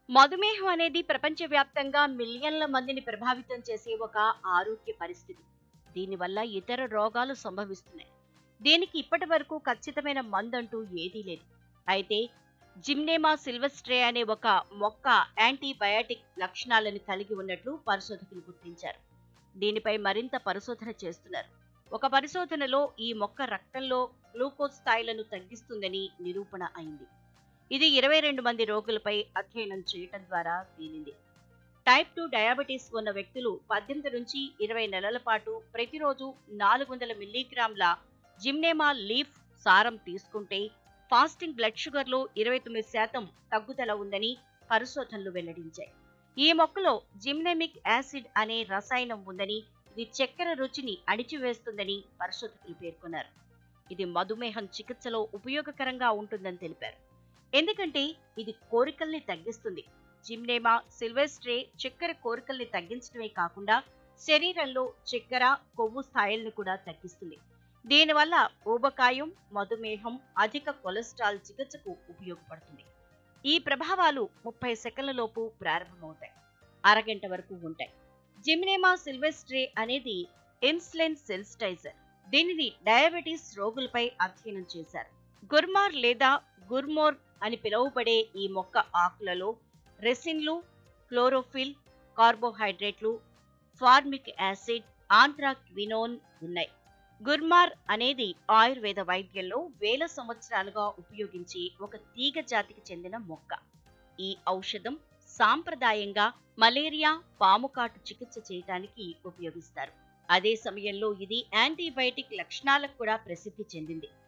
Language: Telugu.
మధుమేహం అనేది ప్రపంచవ్యాప్తంగా మిలియన్ల మందిని ప్రభావితం చేసే ఒక ఆరోగ్య పరిస్థితి దీనివల్ల ఇతర రోగాలు సంభవిస్తున్నాయి దీనికి ఇప్పటి వరకు ఖచ్చితమైన మందంటూ ఏదీ లేదు అయితే జిమ్నేమా సిల్వస్ట్రే అనే ఒక మొక్క యాంటీబయాటిక్ లక్షణాలను కలిగి ఉన్నట్లు పరిశోధకులు గుర్తించారు దీనిపై మరింత పరిశోధన చేస్తున్నారు ఒక పరిశోధనలో ఈ మొక్క రక్తంలో గ్లూకోజ్ స్థాయిలను తగ్గిస్తుందని నిరూపణ అయింది ఇది ఇరవై రెండు మంది రోగులపై అధ్యయనం చేయటం ద్వారా తేలింది టైప్ టూ డయాబెటీస్ ఉన్న వ్యక్తులు పద్దెనిమిది నుంచి ఇరవై నెలల పాటు ప్రతిరోజు నాలుగు వందల మిల్లీగ్రాముల జిమ్నేమా లీఫ్ సారం తీసుకుంటే ఫాస్టింగ్ బ్లడ్ షుగర్లో ఇరవై తొమ్మిది శాతం తగ్గుదల ఉందని పరిశోధనలు వెల్లడించాయి ఈ మొక్కలో జిమ్నెమిక్ యాసిడ్ అనే రసాయనం ఉందని ఇది చక్కెర రుచిని అణిచివేస్తుందని పరిశోధకులు పేర్కొన్నారు ఇది మధుమేహం చికిత్సలో ఉపయోగకరంగా ఉంటుందని తెలిపారు ఎందుకంటే ఇది కోరికల్ని తగ్గిస్తుంది జిమ్నేమా సిల్వెస్ట్రే చక్కెర కోరికల్ని తగ్గించడమే కాకుండా శరీరంలో చక్కెర కొవ్వు స్థాయిలను కూడా తగ్గిస్తుంది దీనివల్ల ఊబకాయం మధుమేహం అధిక కొలెస్ట్రాల్ చికిత్సకు ఉపయోగపడుతుంది ఈ ప్రభావాలు ముప్పై సెకండ్లలోపు ప్రారంభమవుతాయి అరగంట వరకు ఉంటాయి జిమ్నేమా సిల్వెస్ట్రే అనేది ఇన్సులిన్ సెన్సిటైజర్ దీనిని డయాబెటీస్ రోగులపై అధ్యయనం చేశారు గుర్మార్ లేదా గుర్మోర్ అని పిలువబడే ఈ మొక్క ఆకులలో రెసిన్లు క్లోరోఫిల్ కార్బోహైడ్రేట్లు ఫార్మిక్ యాసిడ్ ఆంథ్రాక్వినోన్ ఉన్నాయి గుర్మార్ అనేది ఆయుర్వేద వైద్యంలో వేల సంవత్సరాలుగా ఉపయోగించే ఒక తీగ జాతికి చెందిన మొక్క ఈ ఔషధం సాంప్రదాయంగా మలేరియా పాముకాటు చికిత్స చేయటానికి ఉపయోగిస్తారు అదే సమయంలో ఇది యాంటీబయాటిక్ లక్షణాలకు కూడా ప్రసిద్ధి చెందింది